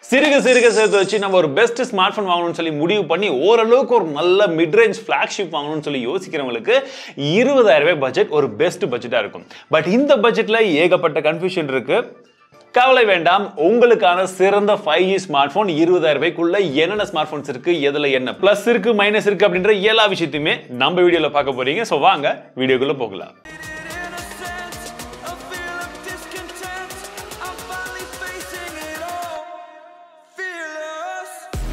சிறுக சிறுக சேர்த்து வச்சு நம்ம ஒரு பெஸ்ட் ஸ்மார்ட் ஃபோன் வாங்கணும்னு சொல்லி முடிவு பண்ணி ஓரளவுக்கு ஒரு நல்ல மிட் ரேஞ்ச் ஃபிளாக்ஷிப் வாங்கணும்னு சொல்லி யோசிக்கிறவங்களுக்கு இருபதாயிரம் ரூபாய் பட்ஜெட் ஒரு பெஸ்ட் பட்ஜெட்டாக இருக்கும் பட் இந்த பட்ஜெட்டில் ஏகப்பட்ட கன்ஃபியூஷன் இருக்கு கவலை வேண்டாம் உங்களுக்கான சிறந்த ஃபைவ் ஜி ஸ்மார்ட் ஃபோன் இருபதாயிரம் ரூபாய்க்குள்ள என்னென்ன ஸ்மார்ட் ஃபோன்ஸ் இருக்கு எதுல என்ன பிளஸ் இருக்கு மைனஸ் இருக்கு அப்படின்ற எல்லா விஷயத்தையுமே நம்ம வீடியோல பார்க்க போறீங்க ஸோ வாங்க வீடியோக்குள்ள போகலாம் innocence, a feel of discontent. I'm finally facing it all. Fearless.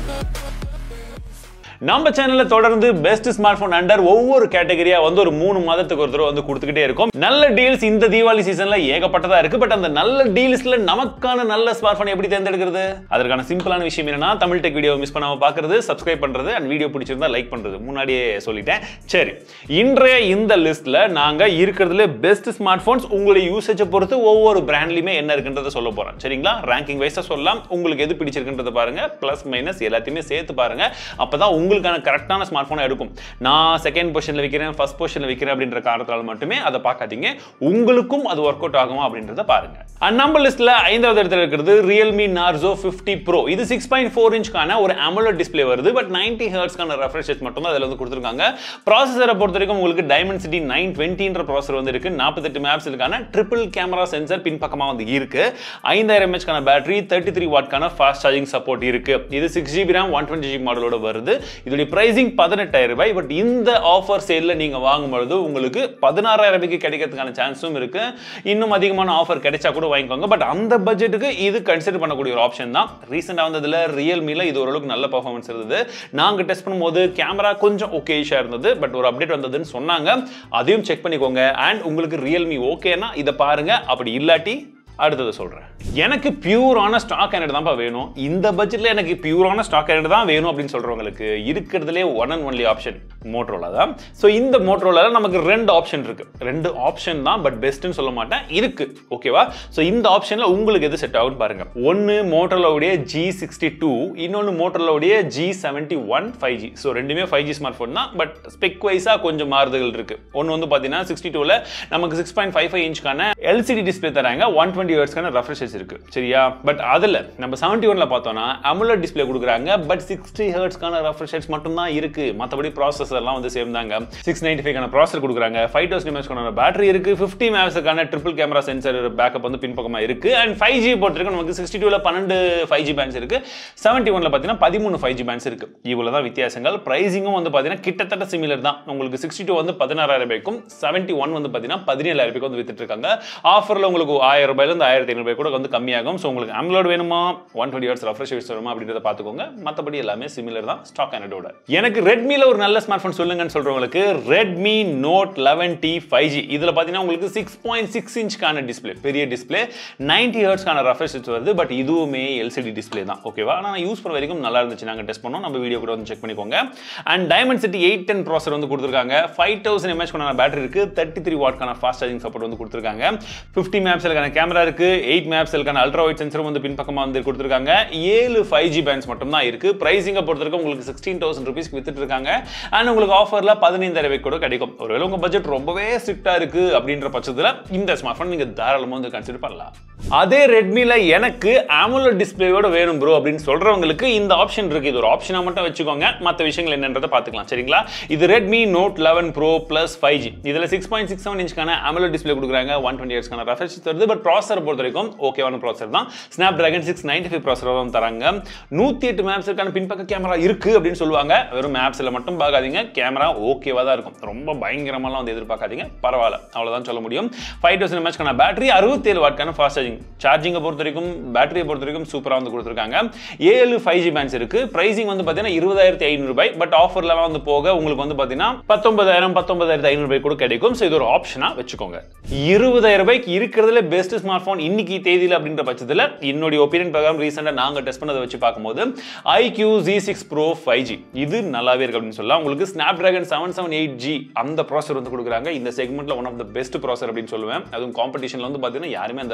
நம்ம சேனல்ல தொடர்ந்து பெஸ்ட் ஸ்மார்ட் ஃபோன் அண்டர் ஒவ்வொரு கேட்டகரியா வந்து ஒரு மூணு மாதத்துக்கு ஒரு தடவை வந்து கொடுத்துக்கிட்டே இருக்கும் நல்ல டீல்ஸ் இந்த தீபாவளி சீசன்ல ஏகப்பட்டதா இருக்கு பட் அந்த நல்ல டீல்ஸ்ல நமக்கான நல்ல ஸ்மார்ட் ஃபோன் எப்படி தேர்ந்தெடுக்கிறது அதற்கான சிம்பிளான விஷயம் என்னன்னா தமிழ் டெக் வீடியோ மிஸ் பண்ணாம பாக்குறது சப்ஸ்கிரைப் பண்றது அண்ட் வீடியோ பிடிச்சிருந்தா லைக் பண்றது முன்னாடியே சொல்லிட்டேன் சரி இன்றைய இந்த லிஸ்ட்ல நாங்க இருக்கிறதுல பெஸ்ட் ஸ்மார்ட் போன்ஸ் உங்களுடைய யூசேஜை பொறுத்து ஒவ்வொரு பிராண்ட்லயுமே என்ன இருக்குன்றத சொல்ல போறேன் சரிங்களா ரேங்கிங் வைஸா சொல்லலாம் உங்களுக்கு எது பிடிச்சிருக்குன்றத பாருங்க பிளஸ் மைனஸ் எல்லாத்தையுமே சேர்த்து பாருங்க அப்பதான் உங்களுக்கான கரெக்டான ஸ்மார்ட் போனை எடுக்கும் நான் செகண்ட் பொசிஷன்ல வைக்கிறேன் ஃபர்ஸ்ட் பொசிஷன்ல வைக்கிறேன் அப்படின்ற காரணத்தால் மட்டுமே அதை பார்க்காதீங்க உங்களுக்கும் அது ஒர்க் அவுட் ஆகுமா அப்படின்றத பாருங்க அண்ட் நம்ம லிஸ்ட்ல ஐந்தாவது இடத்துல இருக்கிறது ரியல்மி நார்சோ 50 ப்ரோ இது சிக்ஸ் பாயிண்ட் ஃபோர் இன்ச்க்கான ஒரு AMOLED டிஸ்ப்ளே வருது பட் நைன்டி ஹர்ட்ஸ்க்கான ரெஃப்ரெஷ் ரேட் மட்டும் தான் அதில் வந்து கொடுத்துருக்காங்க ப்ராசஸரை பொறுத்த வரைக்கும் உங்களுக்கு டைமண்ட் சிட்டி நைன் டுவெண்ட்டின்ற ப்ராசர் வந்து இருக்கு நாற்பத்தெட்டு மேப்ஸ்க்கான ட்ரிபிள் கேமரா சென்சர் பின்பக்கமாக வந்து இருக்கு ஐந்தாயிரம் எம்ஹெச்க்கான பேட்டரி தேர்ட்டி த்ரீ வாட்க்கான ஃபாஸ்ட் சார்ஜிங் சப்போர்ட் இருக்கு இது six GB RAM one twenty GB மாடலோட வருது இதோடைய பிரைசிங் பதினெட்டாயிரம் ரூபாய் பட் இந்த ஆஃபர் சேலில் நீங்க வாங்கும்பொழுது உங்களுக்கு பதினாறாயிரம் ரூபாய்க்கு கிடைக்கிறதுக்கான சான்ஸும் இருக்கு இன்னும் அதிகமான ஆஃபர் கிடைச்சா கூட வாங்கிக்கோங்க பட் அந்த பட்ஜெட்டுக்கு இது கன்சிடர் பண்ணக்கூடிய ஒரு ஆப்ஷன் தான் ரீசெண்டாக வந்ததுல ரியல்மியில் இது ஓரளவுக்கு நல்ல பர்ஃபார்மன்ஸ் இருந்தது நாங்கள் டெஸ்ட் பண்ணும்போது கேமரா கொஞ்சம் ஓகேஷாக இருந்தது பட் ஒரு அப்டேட் வந்ததுன்னு சொன்னாங்க அதையும் செக் பண்ணிக்கோங்க அண்ட் உங்களுக்கு ரியல்மி ஓகேனா இதை பாருங்க அப்படி இல்லாட்டி அடுத்தது சொல்றேன் எனக்கு பியூரான ஸ்டாக் ஆனட் தான்ப்பா வேணும் இந்த பட்ஜெட்ல எனக்கு பியூரான ஸ்டாக் ஆனட் தான் வேணும் அப்படின்னு சொல்றவங்களுக்கு இருக்கிறதுலே one and only option Motorola தான் ஸோ இந்த மோட்ரோலால நமக்கு ரெண்டு ஆப்ஷன் இருக்கு ரெண்டு ஆப்ஷன் தான் பட் பெஸ்ட்னு சொல்ல மாட்டேன் இருக்கு ஓகேவா ஸோ இந்த ஆப்ஷன்ல உங்களுக்கு எது செட் ஆகும் பாருங்க ஒன்னு மோட்டரோலாவுடைய ஜி சிக்ஸ்டி டூ இன்னொன்று மோட்டரோலாவுடைய G seventy one five G so ரெண்டுமே ஃபைவ் ஜி ஸ்மார்ட் ஃபோன் தான் பட் ஸ்பெக் வைஸாக கொஞ்சம் மாறுதல்கள் இருக்கு ஒன்று வந்து பார்த்தீங்கன்னா சிக்ஸ்டி டூவில் நமக்கு சிக்ஸ் பாயிண்ட் ஃபைவ் ஃபைவ் இன்ச்க்கான எல்சிடி டிஸ்பிளே தராங்க ஒன் டுவெண்ட்டி ஹவர்ஸ்க்கான ரெஃப்ரெஷஸ் இருக்கு சரியா பட் அதில் நம்ம செவன்டி ஒன்ல பார்த்தோம்னா அமுலட் டிஸ்பிளே கொடுக்குறாங்க பட் சிக்ஸ்டி ஹர்ட்ஸ்க்கான ரெஃப்ரெஷஸ் மட்டும் தான் இருக்கு மற்றபடி ப்ராசஸர் எல்லாம் வந்து சேம் தாங்க சிக்ஸ் நைன்டி ஃபைவ்க்கான ப்ராசர் கொடுக்குறாங்க ஃபைவ் தௌசண்ட் எம்எஸ்க்கான பேட்டரி இருக்கு ஃபிஃப்டி மேப்ஸுக்கான ட்ரிபிள் கேமரா சென்சர் பேக்கப் வந்து பின்பக்கமாக இருக்கு அண்ட் ஃபைவ் ஜி போட்டிருக்கு நமக்கு சிக்ஸ்டி டூவில் பன்னெண்டு ஃபைவ் ஜி பேண்ட்ஸ் இருக்கு செவன்டி ஒன்ல பார்த்தீங்கன்னா பதிமூணு ஃபைவ் ஜி பேண்ட்ஸ் இருக்கு இவ்வளோ தான் வித்தியாசங்கள் ப்ரைஸிங்கும் வந்து பார்த்தீங்கன்னா கிட்டத்தட்ட சிமிலர் தான் உங்களுக்கு சிக்ஸ்டி டூ வந்து பதினாறாயிரம் ரூபாய்க்கும் செவன்டி ஒன் வந்து பார்த்தீங்கன்னா பதினேழாயிரம் ரூபாய்க்கு வந்து வித்துட்டு இருக்காங்க ஆஃபரில் உங்களுக்கு ஆயிரம் ரூபாயிலிருந்து ஆயிரத்தி ஐநூறு ரூபாய் கூட வந்து கம்மியாகும் ஸோ உங்களுக்கு AMOLED வேணுமா one twenty hours refresh hours வருமா அப்படின்றத பார்த்துக்கோங்க மற்றபடி எல்லாமே சிமிலர் தான் ஸ்டாக் ஆனடோட எனக்கு ரெட்மியில் ஒரு நல்ல ஸ்மார்ட் ஃபோன் சொல்லுங்கன்னு சொல்றவங்களுக்கு Redmi note eleven T five G இதில் பார்த்தீங்கன்னா உங்களுக்கு சிக்ஸ் பாயிண்ட் சிக்ஸ் இன்ச்க்கான டிஸ்பிளே பெரிய டிஸ்பிளே நைன்டி ஹர்ட்ஸ்க்கான ரெஃப்ரெஷ் வருது பட் இதுவுமே எல்சிடி டிஸ்பிளே தான் ஓகேவா ஆனால் யூஸ் பண்ண வரைக்கும் நல்லா இருந்துச்சு நாங்கள் டெஸ்ட் பண்ணோம் நம்ம வீடியோ கூட வந்து செக் பண்ணிக்கோங்க and Dimensity eight ten processor வந்து கொடுத்துருக்காங்க ஃபைவ் தௌசண்ட் எம்ஏஹெச் பேட்டரி இருக்கு தேர்ட்டி த்ரீ வாட்க்கான ஃபாஸ்ட் சார்ஜிங் சப்போர்ட் வந்து கொடுத்துருக்காங்க ஃபிஃப்டி மேப்ஸலுக்கான கேமரா இருக்கு எயிட் மேப்ஸலுக்கான அல்ட்ரா ஒயிட் சென்சரும் வந்து பின்பக்கமாக வந்து கொடுத்துருக்காங்க ஏழு ஃபைவ் ஜி பேண்ட்ஸ் மட்டும் தான் இருக்கு பிரைசிங்கை பொறுத்த வரைக்கும் உங்களுக்கு சிக்ஸ்டீன் தௌசண்ட் ருபீஸ்க்கு வித்துட்டு இருக்காங்க அண்ட் உங்களுக்கு ஆஃபரில் பதினைந்தாயிரம் ரூபாய்க்கு கூட கிடைக்கும் ஒருவேளை உங்க பட்ஜெட் ரொம்பவே ஸ்ட்ரிக்டா இருக்கு அப்படின்ற பட்சத்தில் இந்த ஸ்மார்ட் ஃபோன் நீங்க தாராளமாக வந்து கன்சிடர் பண்ணலாம் அதே ரெட்மில எனக்கு AMOLED டிஸ்பிளேயோட வேணும் ப்ரோ அப்படின்னு சொல்றவங்களுக்கு இந்த ஆப்ஷன் இருக்கு இது ஒரு ஆப்ஷனா மட்டும் வச்சுக்கோங்க மற்ற விஷயங்கள் என்னன்றதை பார்த்துக்கலாம் சரிங்களா இது Redmi note eleven pro plus five G இதில் சிக்ஸ் பாயிண்ட் சிக்ஸ் செவன் இன்ச்க்கான AMOLED டிஸ்பிளே கொடுக்குறாங்க ஒன் டுவெண்ட்டி இயர்ஸ்க்கான ரெஃப்ரெஷ் வருது பட் ப்ராசர் பொறுத்த வரைக்கும் ஓகேவான ப்ராசர் தான் Snapdragon six ninety five processor தான் தராங்க நூற்றி எட்டு மேப்ஸுக்கான பின்பக்க கேமரா இருக்கு அப்படின்னு சொல்லுவாங்க வெறும் மேப்ஸில் மட்டும் பார்க்காதீங்க கேமரா ஓகேவா தான் இருக்கும் ரொம்ப பயங்கரமாலாம் வந்து எதிர்பார்க்காதீங்க பரவாயில்ல அவ்வளோதான் சொல்ல முடியும் ஃபைவ் தௌசண்ட் எம்ஹெச்க்கான பேட்டரி அறுபத்தேழு வாட்க்கான ஃபாஸ்ட் சார்ஜிங் சார்ஜிங்கை பொறுத்த வரைக்கும் பேட்டரியை பொறுத்த வரைக்கும் சூப்பராக வந்து கொடுத்துருக்காங்க ஏழு ஃபைவ் ஜி பேண்ட்ஸ் இருக்கு பிரைசிங் வந்து பார்த்தீங்கன்னா இருபதாயிரத்தி ஐநூறு ரூபாய் பட் ஆஃபர்லாம் வந்து போக உங்களுக்கு வந்து பார்த்தீங்கன்னா பத்தொன்பதாயிரம் பத்தொன்பதாயிரத்தி ஐநூறு ரூபாய் கூட கிடைக்கும் ஸோ இது ஒரு ஆப்ஷனாக வச்சுக்கோங்க இருபதாயிரம் ரூபாய்க்கு இருக்கிறதுல பெஸ்ட் ஸ்மார்ட் ஃபோன் இன்னைக்கு தேதியில் அப்படின்ற பட்சத்தில் என்னுடைய ஒப்பீனியன் பிரகாரம் ரீசெண்டாக நாங்கள் டெஸ்ட் பண்ணதை வச்சு பார்க்கும்போது iQOO G six pro five G இது நல்லாவே இருக்கு அப்படின்னு சொல்லலாம் உங்களுக்கு Snapdragon seven seven eight G அந்த ப்ராசர் வந்து கொடுக்குறாங்க இந்த செக்மெண்ட்ல one of the best processor அப்படின்னு சொல்லுவேன் அதுவும் காம்படிஷன்ல வந்து பார்த்தீங்கன்னா யாருமே அந்த அளவுக்கு க்ளோஸராக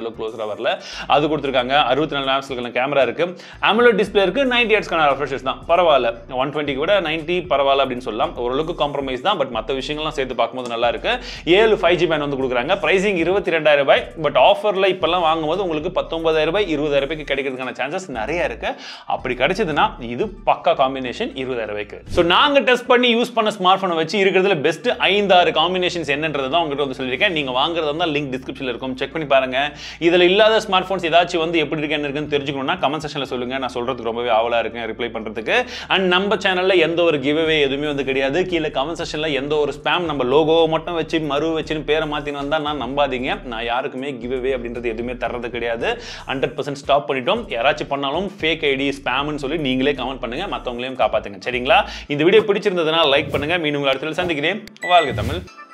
வரல அது கொடுத்துருக்காங்க அறுபத்தி நாலு ஆப்ஸ்க்கான கேமரா இருக்கு AMOLED டிஸ்பிளே இருக்கு நைன்டி ஹெட்ஸ்க்கான ரெஃப்ரெஷஸ் தான் பரவாயில்ல ஒன் டுவெண்ட்டிக்கு விட நைன்ட்டி பரவாயில்ல அப்படின்னு சொல்லலாம் ஓரளவுக்கு காம்ப்ரமைஸ் தான் பட் மற்ற விஷயங்கள்லாம் சேர்த்து பார்க்கும்போது நல்லா இருக்கு ஏழு ஃபைவ் ஜி பேண்ட் வந்து கொடுக்குறாங்க பிரைசிங் இருபத்தி ரெண்டாயிரம் ரூபாய் பட் ஆஃபரில் இப்போல்லாம் வாங்கும்போது உங்களுக்கு பத்தொன்பதாயிரம் ரூபாய் இருபதாயிரம் ரூபாய்க்கு கிடைக்கிறதுக்கான சான்சஸ் நிறைய இருக்கு அப்படி கிடைச்சதுன்னா இது பக்கா காம்பினேஷன் இருபதாயிரம் ரூபாய்க்கு ஸோ நாங்கள் டெஸ்ட் பண்ணி யூஸ் பண்ண ஸ்மார்ட் ஃபோனை வச்சு இருக்கிறதுல பெஸ்ட் ஐந்தாறு காம்பினேஷன்ஸ் என்னன்றது தான் உங்ககிட்ட வந்து சொல்லியிருக்கேன் நீங்கள் வாங்குறதா இருந்தால் லிங்க் டிஸ்கிரிப்ஷனில் இருக்கும் செக் பண்ணி பாருங்க இதில் இல்லாத ஸ்மார்ட் ஃபோன்ஸ் ஏதாச்சும் வந்து எப்படி இருக்கு என்ன இருக்குன்னு தெரிஞ்சுக்கணும்னா கமெண்ட் செக்ஷனில் சொல்லுங்க நான் சொல்றதுக்கு ரொம்பவே ஆவலாக இருக்கேன் ரிப்ளை பண்ணுறதுக்கு அண்ட் நம்ம சேனலில் எந்த ஒரு கிவ்வே எதுவுமே வந்து கிடையாது கீழே கமெண்ட் செக்ஷனில் எந்த ஒரு ஸ்பேம் நம்ம லோகோ மட்டும் வச்சு மறு வச்சுன்னு பேரை மாற்றின்னு வந்தால் நான் நம்பாதீங்க நான் யாருக்குமே கிவ்வே அப்படின்றது எதுவுமே தர்றது கிடையாது ஹண்ட்ரட் பர்சன்ட் ஸ்டாப் பண்ணிட்டோம் யாராச்சும் பண்ணாலும் ஃபேக் ஐடி ஸ்பேம்னு சொல்லி நீங்களே கமெண்ட் பண்ணுங்க மற்றவங்களையும் காப்பாத்துங்க சரிங்களா இந்த வீடியோ பிடிச்சிருந்ததுன்னா லைக் பண்ணுங்க மீண்டும் உங்களை அடுத்த தடவை சந்திக்கிறேன் வாழ்க தமிழ்